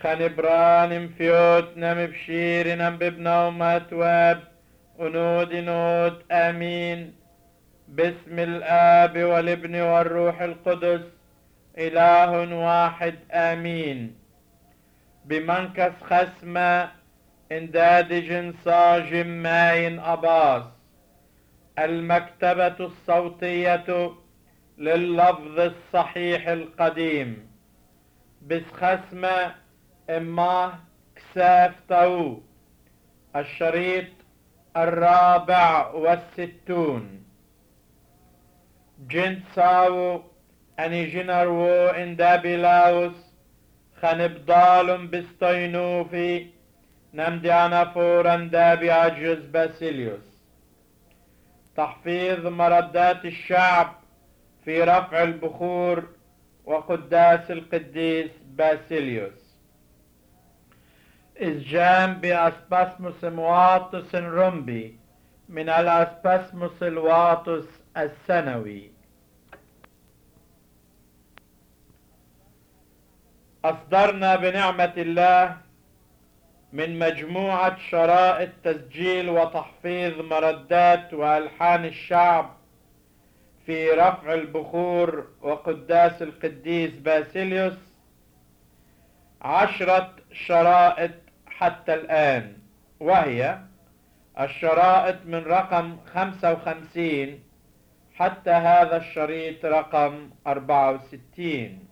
خنبران مفيوت نم بشير نم ببنا وماتواب ونود نود آمين باسم الآب والابن والروح القدس إله واحد آمين بمنكس خسمة اندادج صاجم ماين أباس المكتبة الصوتية لللفظ الصحيح القديم بسخسمة إما كساف تو الشريط الرابع والستون جنت ساو أني جنرو إن دابلاوس خنبضال بستينوفي نمديانا فورا دابي عجز باسيليوس تحفيظ مردات الشعب في رفع البخور وقداس القديس باسيليوس إسجام بأسباسموس مواطس رمبي من الأسباسموس الواطس السنوي أصدرنا بنعمة الله من مجموعة شرائط تسجيل وتحفيظ مردات وألحان الشعب في رفع البخور وقداس القديس باسيليوس عشرة شرائط حتى الآن وهي الشرائط من رقم خمسة وخمسين حتى هذا الشريط رقم أربعة وستين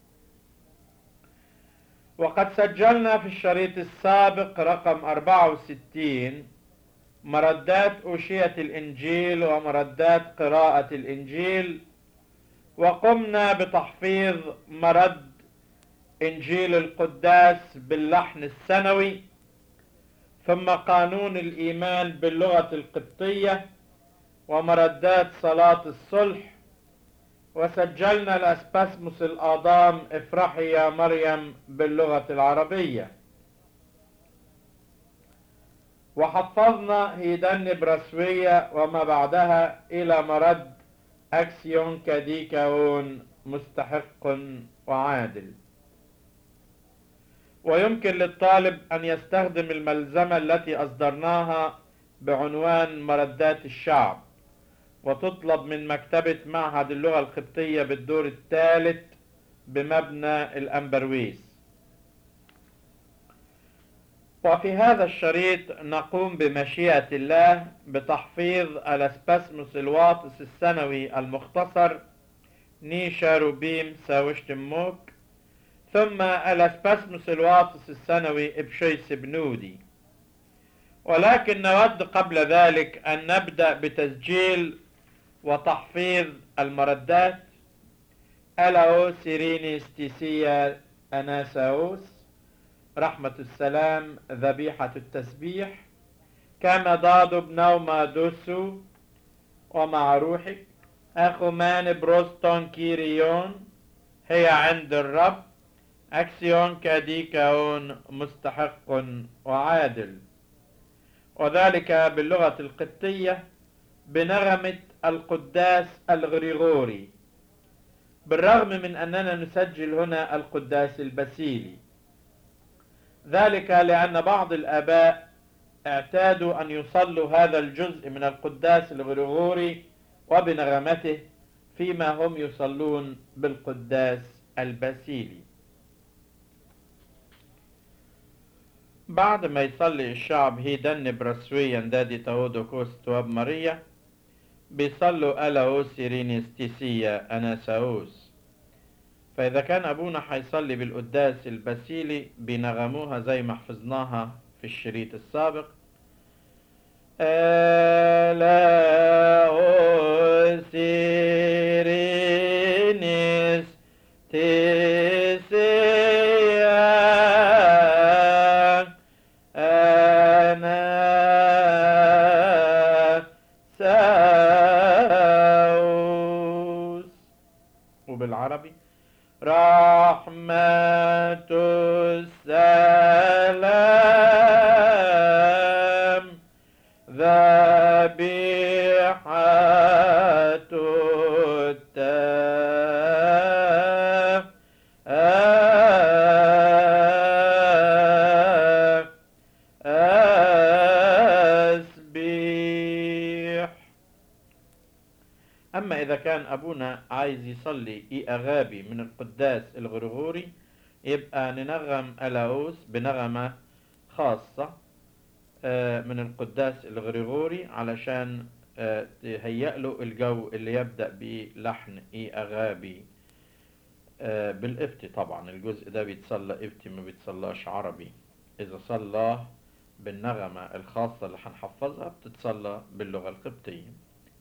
وقد سجلنا في الشريط السابق رقم 64 مردات أوشية الإنجيل ومردات قراءة الإنجيل وقمنا بتحفيظ مرد إنجيل القداس باللحن السنوي ثم قانون الإيمان باللغة القبطية ومردات صلاة الصلح وسجلنا الأسباسموس الآضام افرحي يا مريم باللغة العربية وحفظنا هيدن برسوية وما بعدها إلى مرد أكسيون كديكاون مستحق وعادل ويمكن للطالب أن يستخدم الملزمة التي أصدرناها بعنوان مردات الشعب وتطلب من مكتبة معهد اللغة القبطية بالدور الثالث بمبنى الأمبرويس وفي هذا الشريط نقوم بمشيئة الله بتحفيظ الاسباسموس الواطس السنوي المختصر نيشا روبيم ساوشتموك ثم الاسباسموس الواطس السنوي ابشيس بنودي ولكن نود قبل ذلك أن نبدأ بتسجيل وتحفيظ المردات ألاو سيريني ستيسيا أناساوس رحمة السلام ذبيحة التسبيح كما ضاد بنوما دوسو ومع روحك أخو مان بروستون كيريون هي عند الرب أكسيون كاديكاون مستحق وعادل وذلك باللغة القبطية بنغمة القداس الغريغوري بالرغم من أننا نسجل هنا القداس البسيلي ذلك لأن بعض الآباء اعتادوا أن يصلوا هذا الجزء من القداس الغريغوري وبنغمته فيما هم يصلون بالقداس البسيلي بعد ما يصلي الشعب هيدن برسويا دادي تهودو كوست واب ماريا بيصلوا ألاو سيريني ستيسيا أناساوس فإذا كان أبونا حيصلي بالقداس البسيلي بنغموها زي ما حفظناها في الشريط السابق ألاو سيريني ستيسيا أناساوس وبالعربي رحمة السلام ذبيحة كان أبونا عايز يصلي إي أغابي من القداس الغرغوري يبقى ننغم ألاوس بنغمة خاصة آه، من القداس الغريغوري علشان آه، تهيأ له الجو اللي يبدأ بلحن إي أغابي آه، بالإفتي طبعا الجزء ده بيتصلى إفتي ما بيتصلاش عربي إذا صلاه بالنغمة الخاصة اللي هنحفظها بتتصلى باللغة القبطية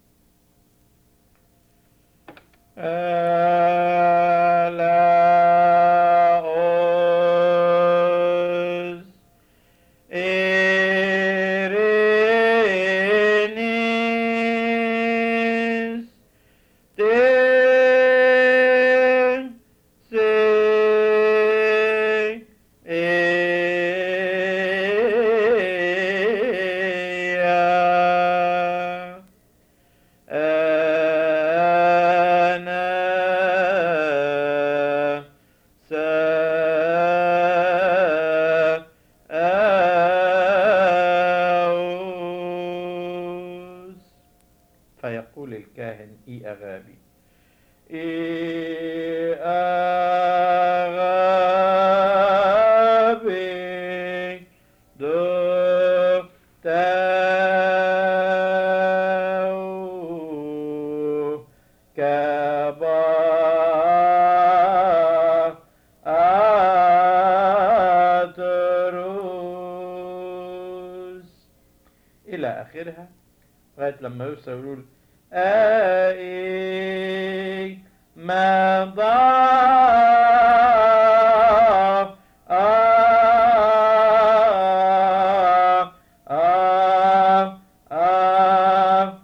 ألاوس إيرينيس تي إيا أنا سأعوز فيقول الكاهن إي أغابي إي أغابي دفتاو كبا أتروس إلى آخرها لغاية لما يوصل يقول أي ما ضاع آه آه آه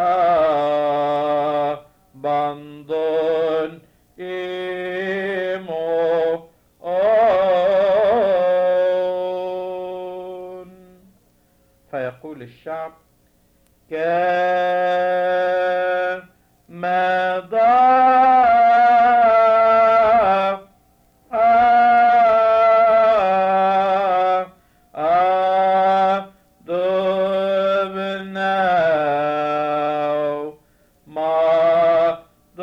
آه بندون إيمو أون فيقول الشعب كما ضاع آه آه ضبنا ما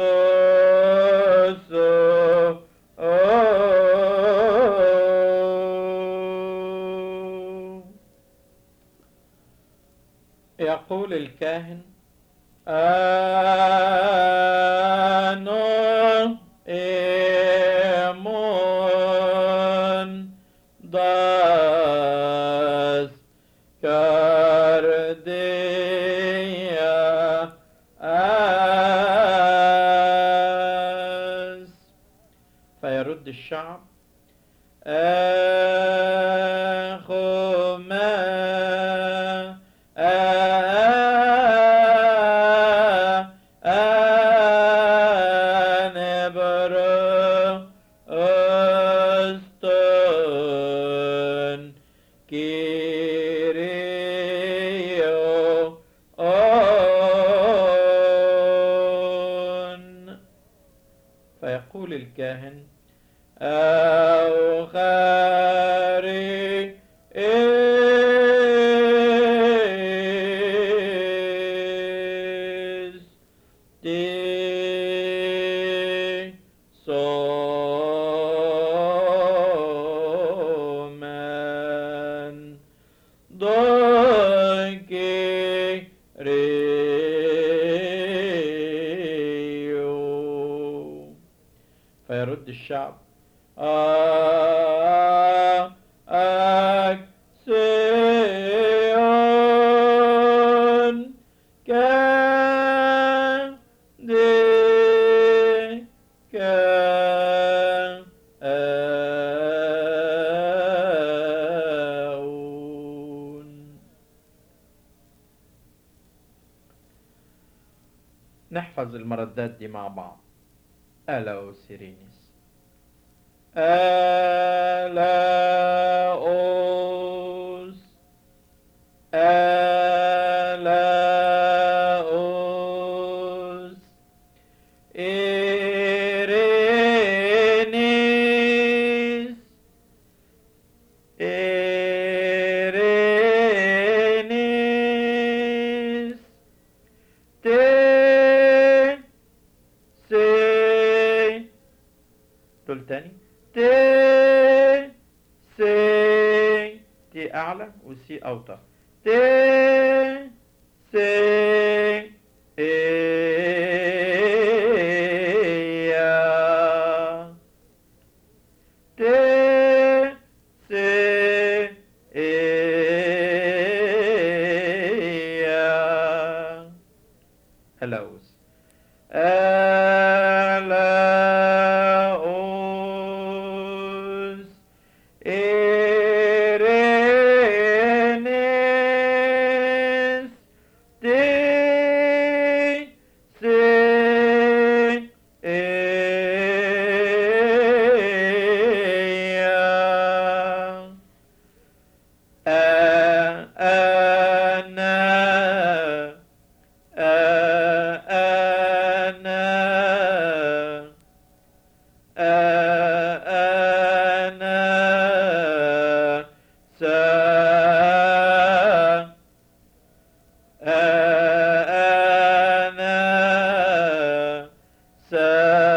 دوسو يقول الكاهن آنون إيمون داس كارديا آس فيرد الشعب أخما أنبر أستن كيريو أون فيقول الكاهن أو خاري إس دي سومن دونكي ريو فيرد الشعب آه أكسيون كان دي كان أون نحفظ المردات دي مع بعض ألا وسيرينيس ألاؤوس ألاؤوس إيرينيس إيرينيس تي تي سي تي أعلى وسي أوطى تي سي إيا تي سي إيا هلاوس ألاوس إيرينيس تي سي إيا أنا أنا أنا سا أنا سا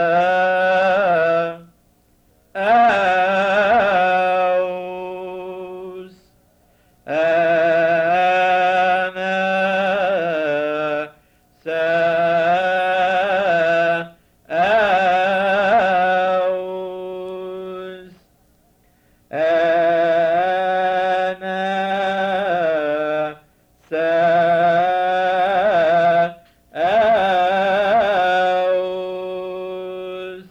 أوس أنا سا أوس أنا سا أوس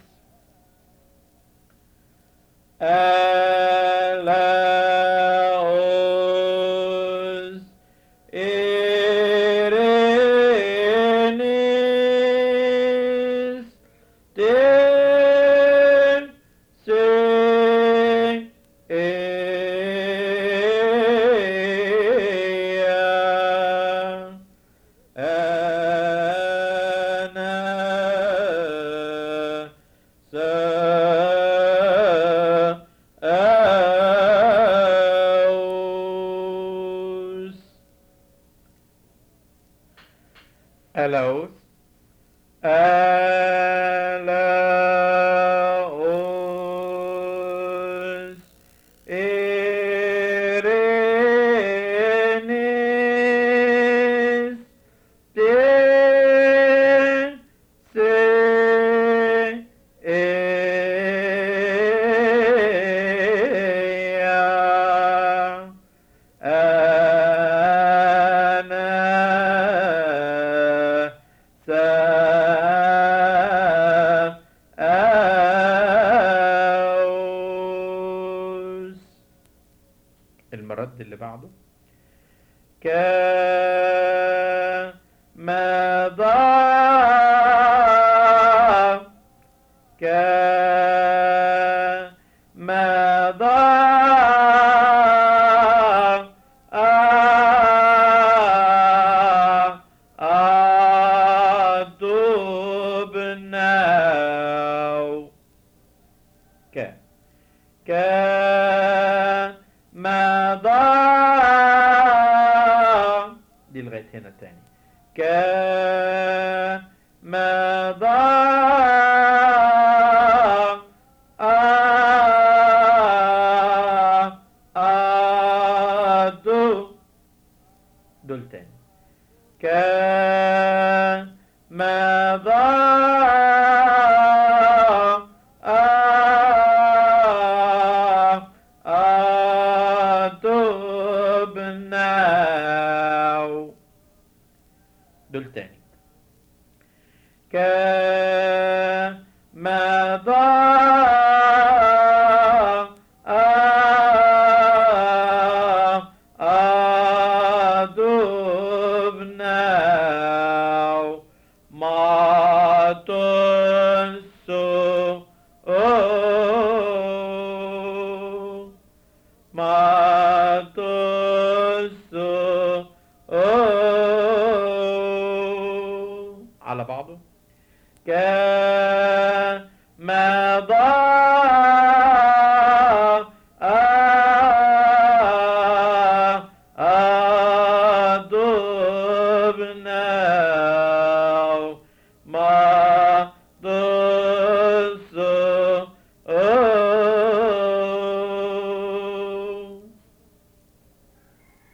ألاوس إيرينيس تين سي إيا أنا سا أوس ألاوس ألاوس إيرينيس تين سي إيا أنا سا أوس المرد اللي بعده كما ضاع كما ضاع آه أدبنا ك كما ضاع دي لغاية هنا تاني كما ضاع آه أدو دول تاني كما ضاع آه أدبنا دول تاني كما ضاع آه أدبنا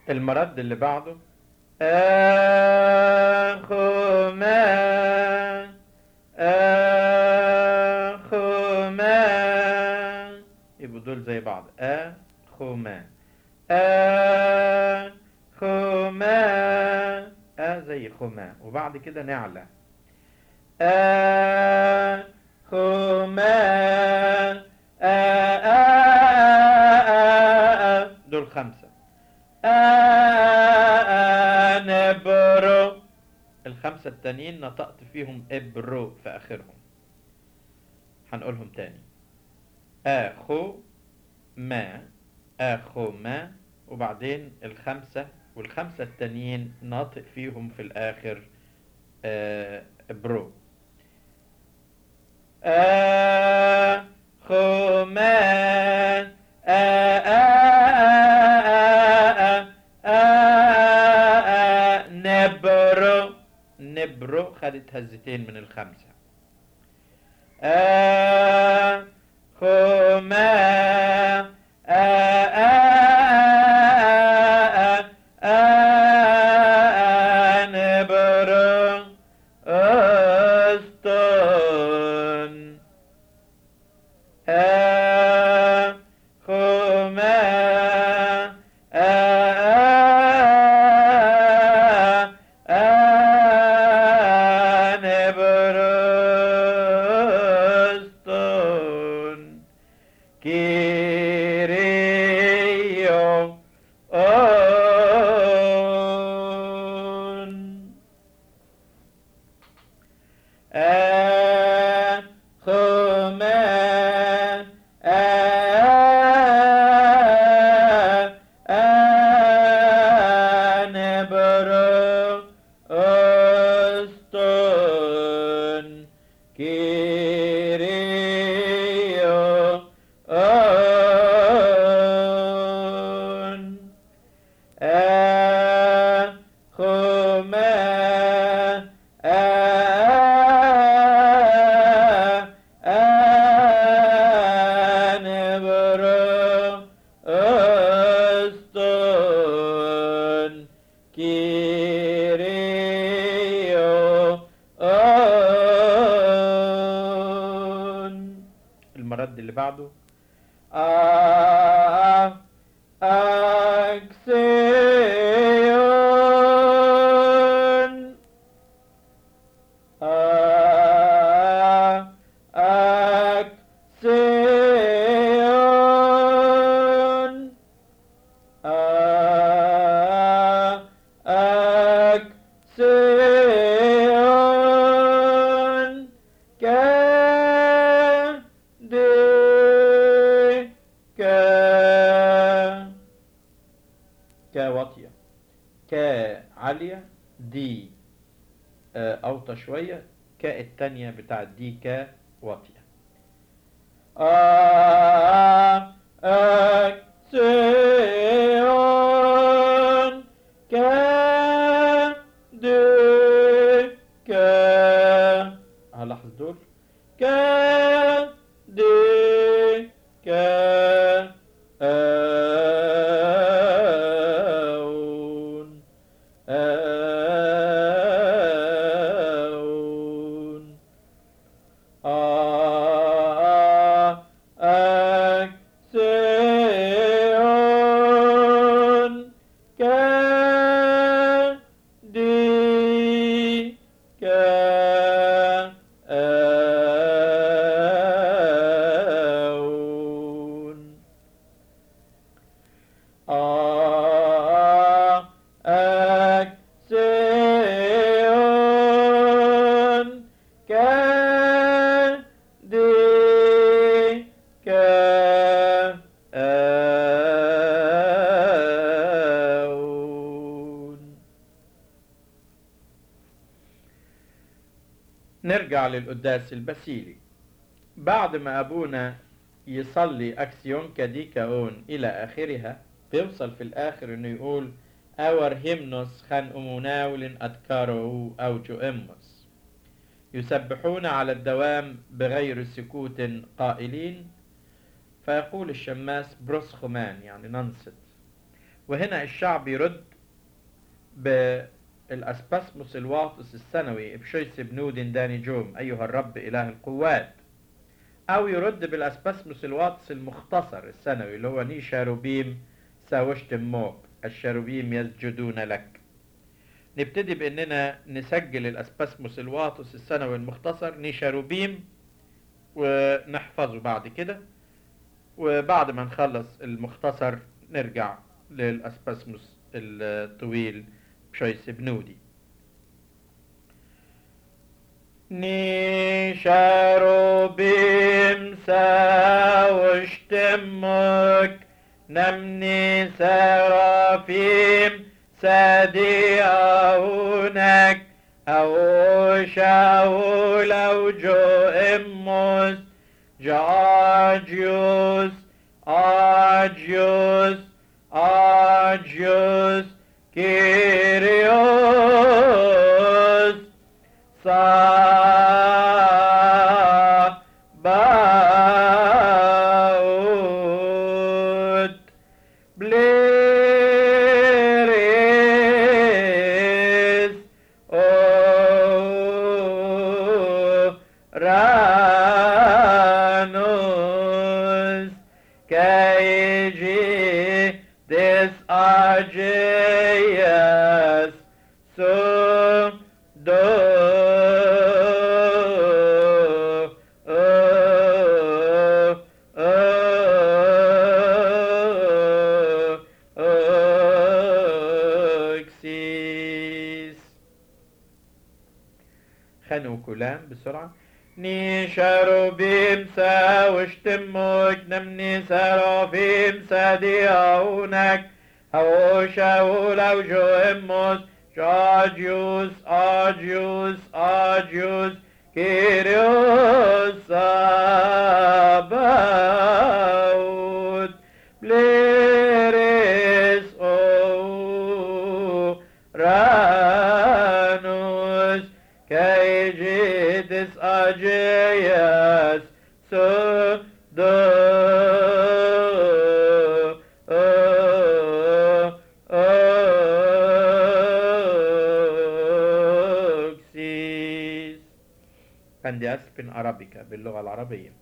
المرد اللي بعده أخوما أخوما يبقوا دول زي بعض أخوما أخوما أ زي خما وبعد كده نعلى أخوما دول خمسة نبرو الخمسة التانيين نطقت فيهم إبرو في آخرهم هنقولهم تاني أخو ما أخو ما وبعدين الخمسة والخمسة التانيين ناطق فيهم في الآخر آه برو أخو ما نبرو نبرو خدت هزتين من الخمسة أخو ما نبرو أستون أخو ما نبرستون كيريو أون أخو ما نبرو أستون كيريو أون أخو ما نبرو أستون كيريو أون المرد اللي بعده آه أكسيون آه أكسيون آه أكسيون كا دي كا كا واطية كا عالية دي آه، أوطى شوية كا التانية بتاعت دي كا واطية آه أكسيون كا دي كا هلاحظ دول كا دي كا أون أون آه أكسيون كا دي كا أون آه أكسيون كا دي كا أون نرجع للقداس البسيلي بعد ما أبونا يصلي أكسيون كديكاون إلى آخرها بيوصل في الآخر إنه يقول أور هيمنوس خان أموناول أتكارو أو جوئموس يسبحون على الدوام بغير سكوت قائلين فيقول الشماس بروسخمان يعني ننصت وهنا الشعب يرد بالأسباسموس الواطس السنوي بشيس بنود داني جوم أيها الرب إله القوات أو يرد بالأسباسموس الواطس المختصر السنوي اللي هو ني شاروبيم ساوشتم موك الشاروبيم يسجدون لك نبتدي بأننا نسجل الأسباسموس الواطس السنوي المختصر ني شاروبيم ونحفظه بعد كده وبعد ما نخلص المختصر نرجع للأسباسموس الطويل بشويس بنودي نيشارو بيمسا واشتمك نمني سرافيم سادي أونك أو شاول أو جو إموس جاجيوس آجيوس آجيوس كيريوس Sabaoth Bleris O Ranus Kaiji Des Agias So Do خانوا كلام بسرعة ني شاروبيم سا واشتموك نمني سرافيم ساديونك هو شاول او جو اموس جاجيوس اجيوس اجيوس كيريوس ساباوت بليريس او رانوس كيجيتس اجياس سو دو أوكسيس بن أرابيكا باللغة العربية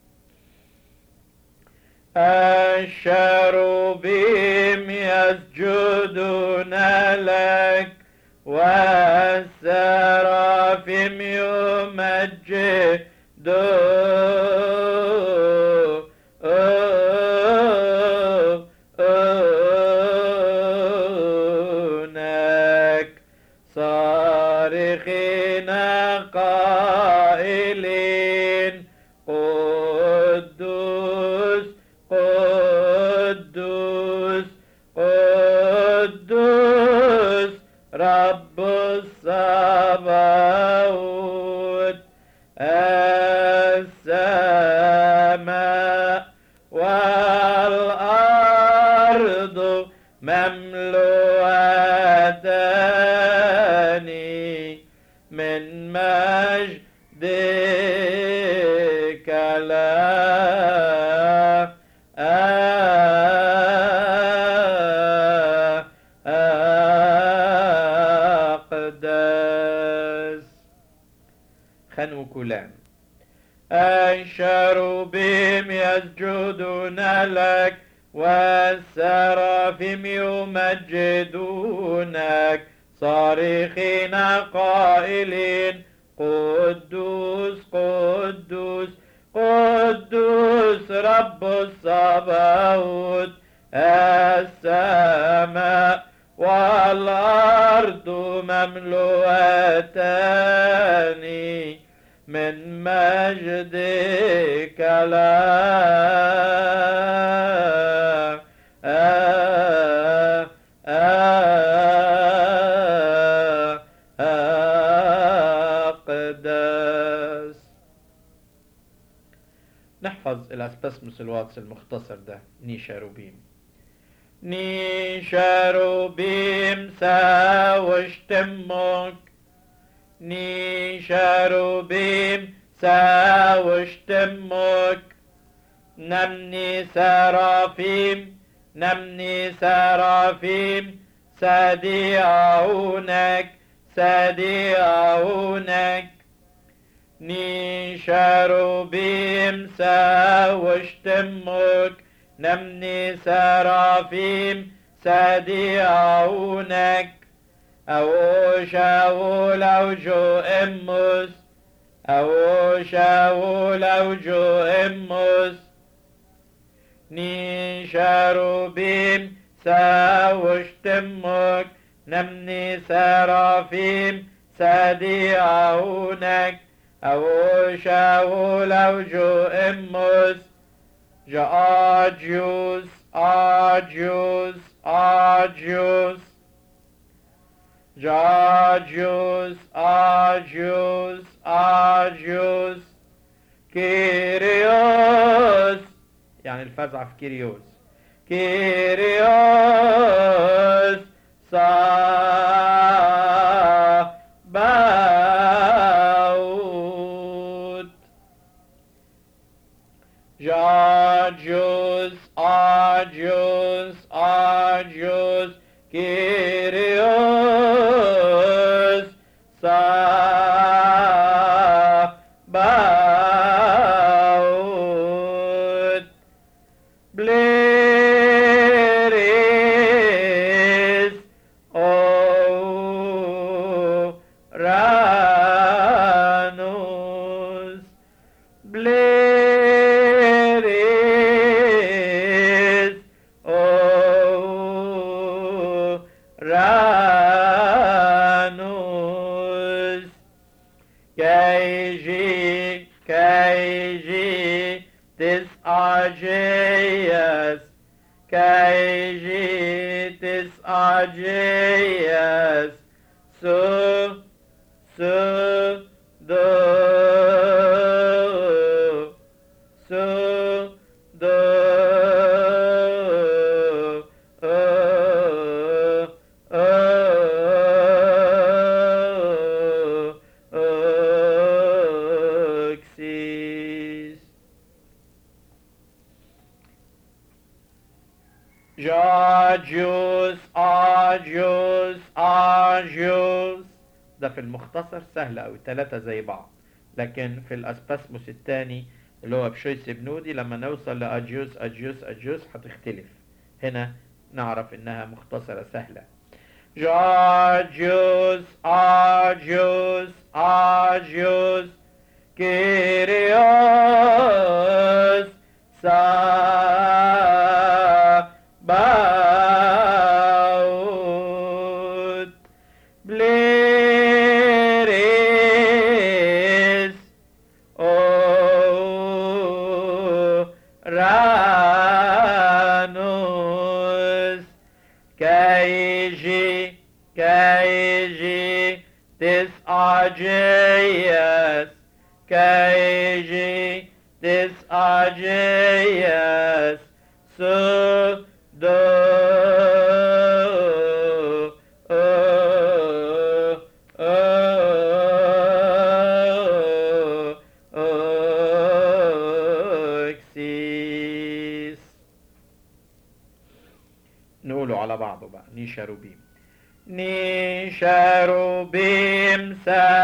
الشروبيم يسجدون لك والسرافيم يمجدونك صارخين قائلين قدوس قدوس قدوس رب السماوات السماء والأرض مملوءتان من مجدك لا أقدس خنو كلام الشروبيم يسجدون لك والسرافيم يمجدونك صارخين قائلين قدوس قدوس قدوس رب الصباوت السماء والأرض مملوءتان من مجدك لا أقدس نحفظ الأسبسمس الواتس المختصر ده نيشاروبيم نيشاروبيم ساوشتمك نيشاروبيم ساوشتمك نمني سرافيم نمني سرافيم ساديعونك ساديعونك ني شروبيم ساوشتمك نمني سرافيم ساديعونك أو شاول أو جو إمس أو شاول أو جو إمس ني شروبيم ساوشتمك نمني سرافيم ساديعونك أو شاول أو جو إمس جاجيوس آجيوس آجيوس جاجيوس آجيوس آجيوس كيريوس يعني الفزع في كيريوس كيريوس صابوت جاجوس آجوس آجوس كيريوس صابوت Bleris Oranus Bleris Oranus كيجي كيجي تسعة جيس كيجي تسعة جيس سو سو دو سو دو أو أو أكسيس جاجوس آجوس آجوس ده في المختصر سهل أوي تلاتة زي بعض لكن في الأسباسموس التاني اللي هو بشويس بنودي لما نوصل لأجيوس أجيوس أجيوس هتختلف هنا نعرف إنها مختصرة سهلة جاجوس آجوس آجوس كيريوس ساباوت بليريس أورانوس كيجي كيجي تسعة جيس كيجي تسعة جيس سو دو أكسيس نقوله على بعضه بقى نيشاروبيم نيشاروبيم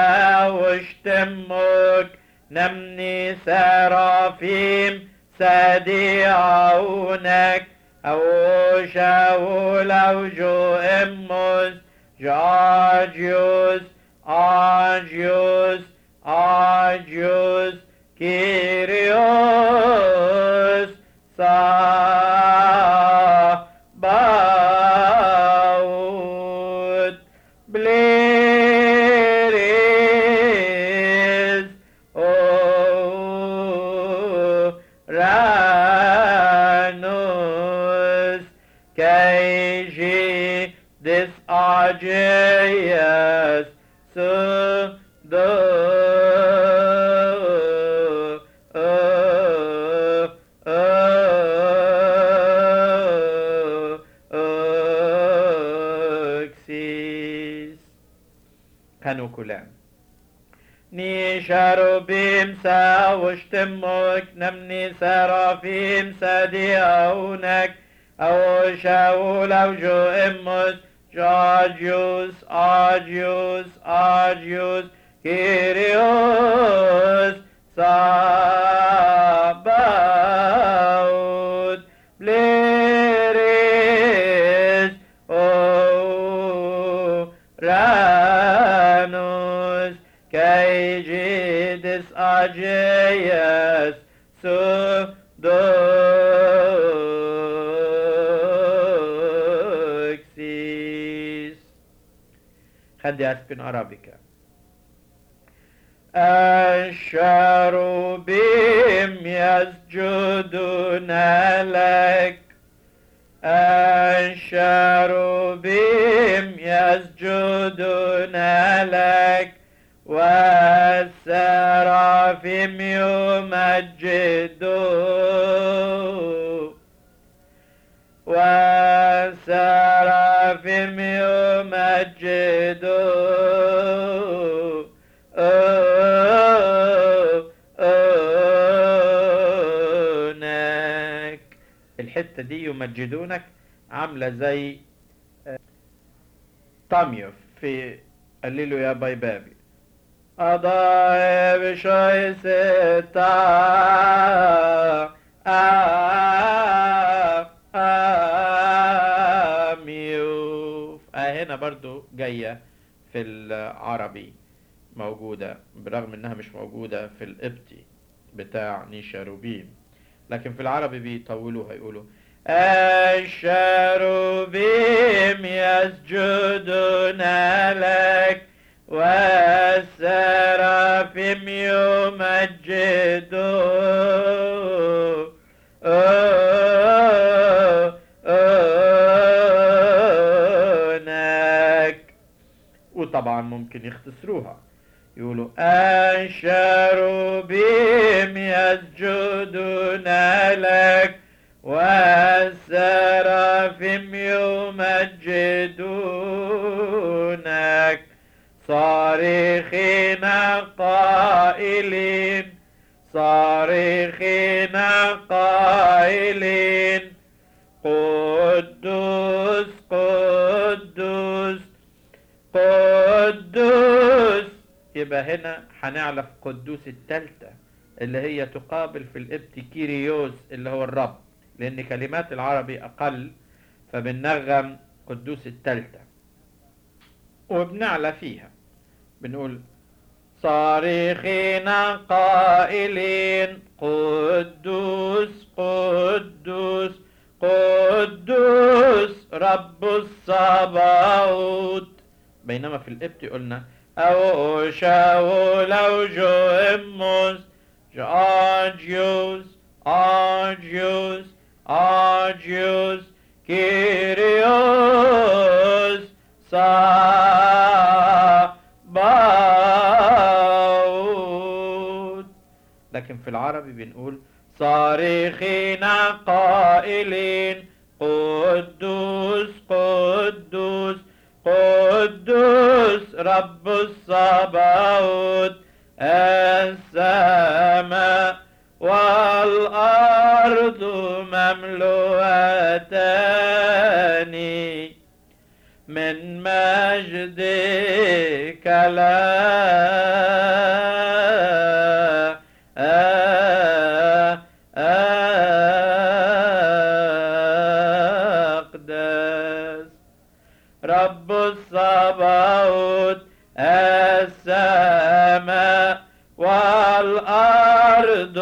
ساوشتمك نمني سرافيم ساديعونك أو شاول أو جو إموس جاجيوس آجيوس آجيوس كيريوس صابوت بليريس أورانوس كيجي دس أجيس سو دو أكسيس كانوا كلام نيشاروبيم ساوشتمك نمني سرافيم ساديعونك أو شاول أو جو إموس Agios, Agios, Agios, Kyrios, Sabaoth, Bleris, O Ranus, Caegidis Agias, Sudoxis. خلي أسبن أرابيكا الشروبيم يسجدون لك الشروبيم يسجدون لك والسرافيم يمجدون والسرافيم يمجدون أونك الحتة دي يمجدونك عاملة زي طاميوف في قليلو يا باي بابي أضايب شوي ستا آميوف آه هنا برضو جاية في العربي موجودة برغم انها مش موجودة في القبطي بتاع نيشاروبيم لكن في العربي بيطولوها يقولوا الشاروبيم يسجدون لك والسرافيم يمجدون أونك وطبعا ممكن يختصروها يقولوا الشاروبيم يسجدون لك والسرافيم يمجدونك صارخين قائلين صارخين قائلين قدوس قدوس قدوس يبقى هنا هنعرف قدوس التالتة اللي هي تقابل في القبط كيريوس اللي هو الرب لأن كلمات العربي أقل فبننغم قدوس التالتة وبنعلى فيها بنقول صارخين قائلين قدوس قدوس قدوس رب الصباوت بينما في القبط قلنا أو شاول أو جويموس آجيوس آجيوس آجيوس كيريوس صاباوت لكن في العربي بنقول صارخين قائلين قدوس قدوس قدوس رب الصباوت السماء والأرض مملوءتان من مجدك لا أقدس رب الصباوت السماء والأرض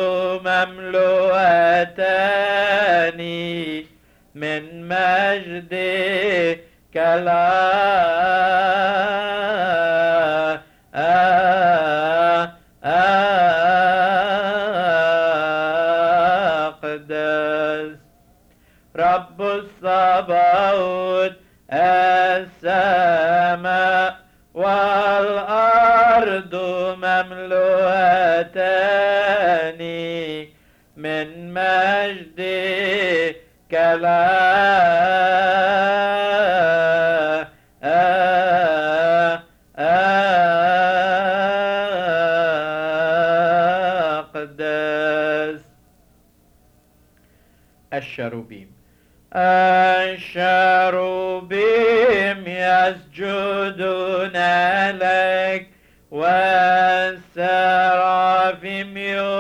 مملوءتان من مجدك لا أقدس رب الصباوت السماء والأرض مملوءتان من مجدك لا أقدس الشروبيم الشروبيم يسجدون لك والسرافيم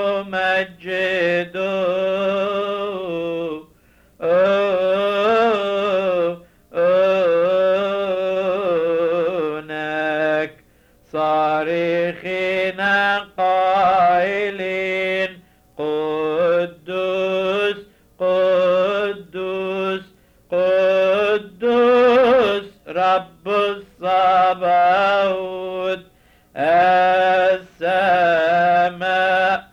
يمجدونك صارخين قائلين قدوس قدوس قدوس رب الصباوت السماء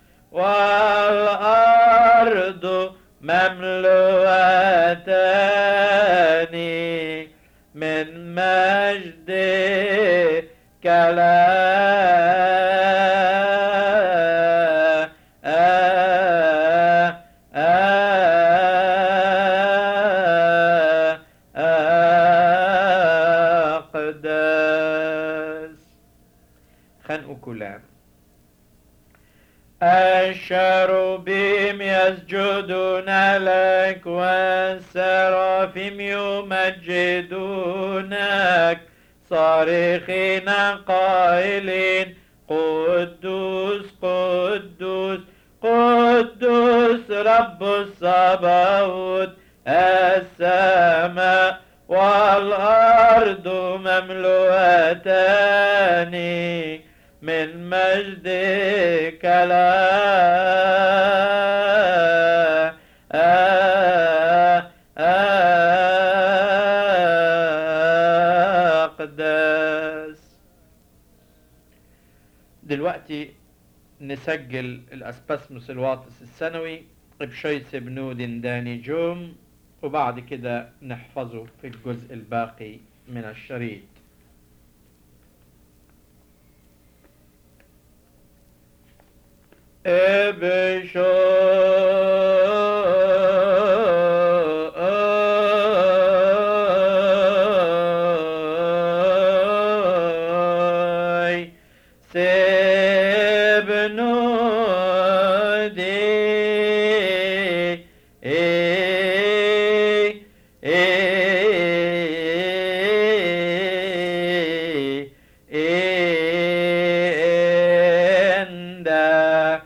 والأرض مملوءتان من مجدك لا أقدس خنقوا كلام الشروبيم يسجدون لك والسرافيم يمجدونك صارخين قائلين قدوس قدوس قدوس رب الصباوت السماء والأرض مملوءتان من مجدك لا أقدس دلوقتي نسجل الأسباسموس الواطس السنوي بشيس بنود داني جوم وبعد كده نحفظه في الجزء الباقي من الشريط ابشوي سبنودي عند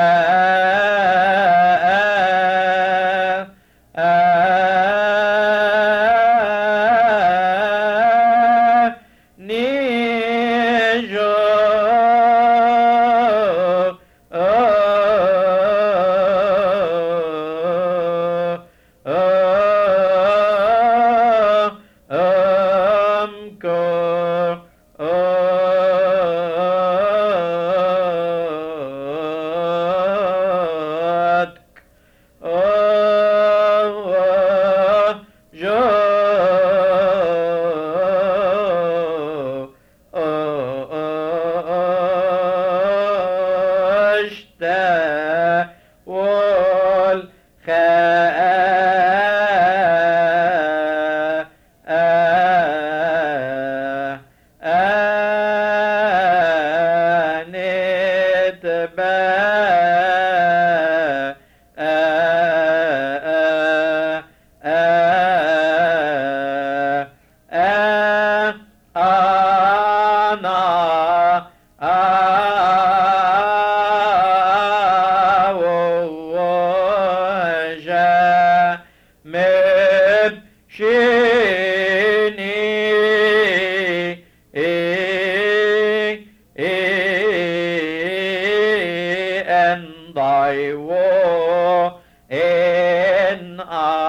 and thy war in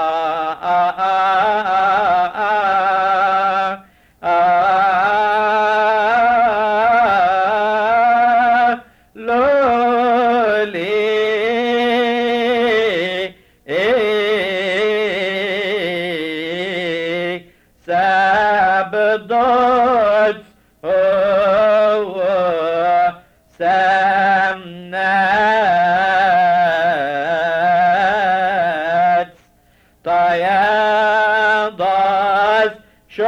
Sabbath, oh, Samnat, Tayadas, Show,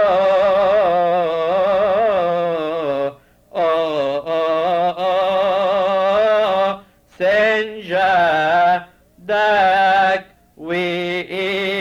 oh, oh, oh, Senja, Dak, we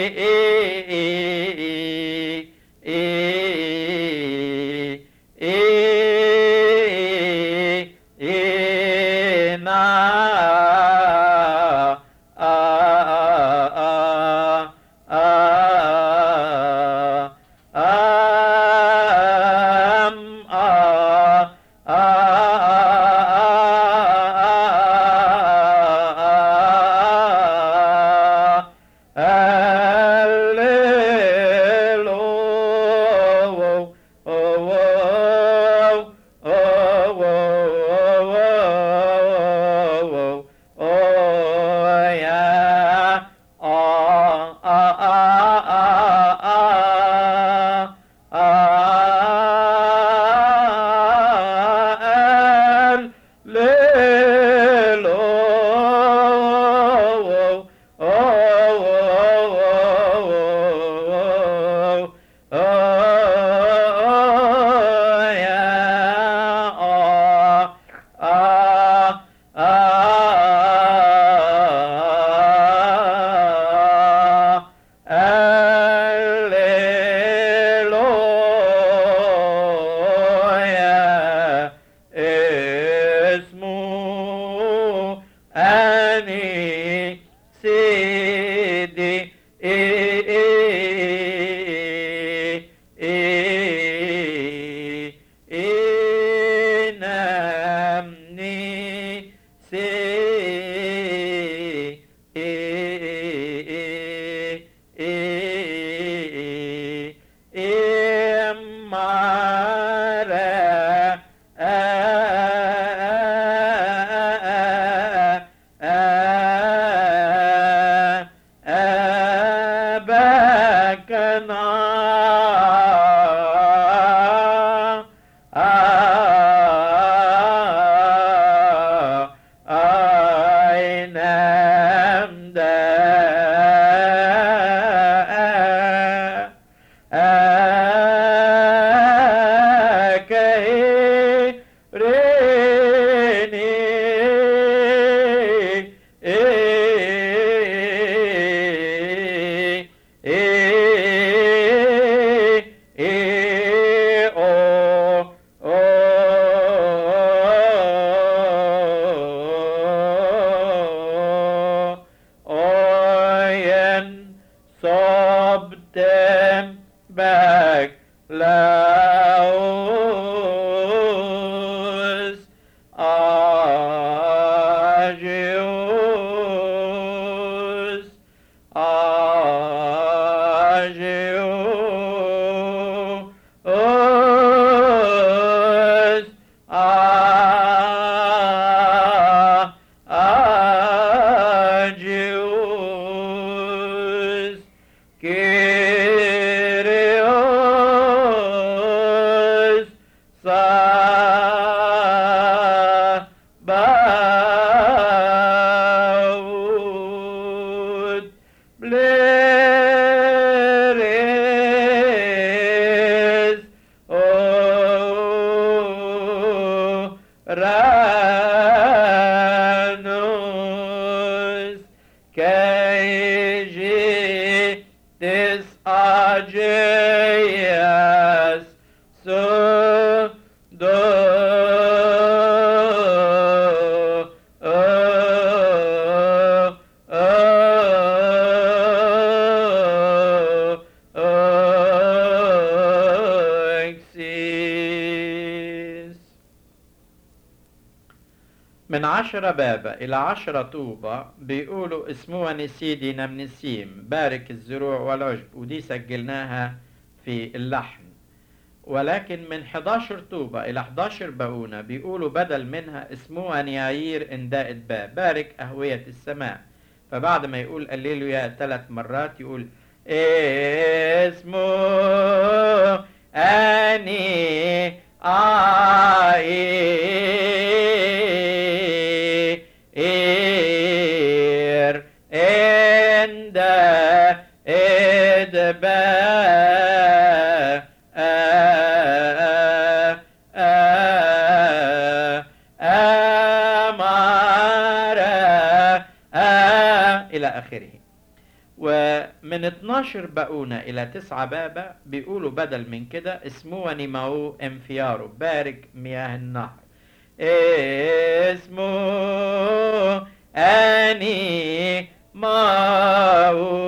من عشرة بابا إلى عشرة طوبة بيقولوا اسموها سيدي نسيم بارك الزروع والعشب ودي سجلناها في اللحن ولكن من 11 طوبة إلى 11 باونة بيقولوا بدل منها اسموها نياير انداء باب بارك أهوية السماء فبعد ما يقول الليلويا ثلاث مرات يقول اسمه أني آير عند إدباء أمر إلى آخره ومن 12 بقونة إلى 9 بابا بيقولوا بدل من كده اسمه نيماو انفيارو بارك مياه النهر اسمه أني ماو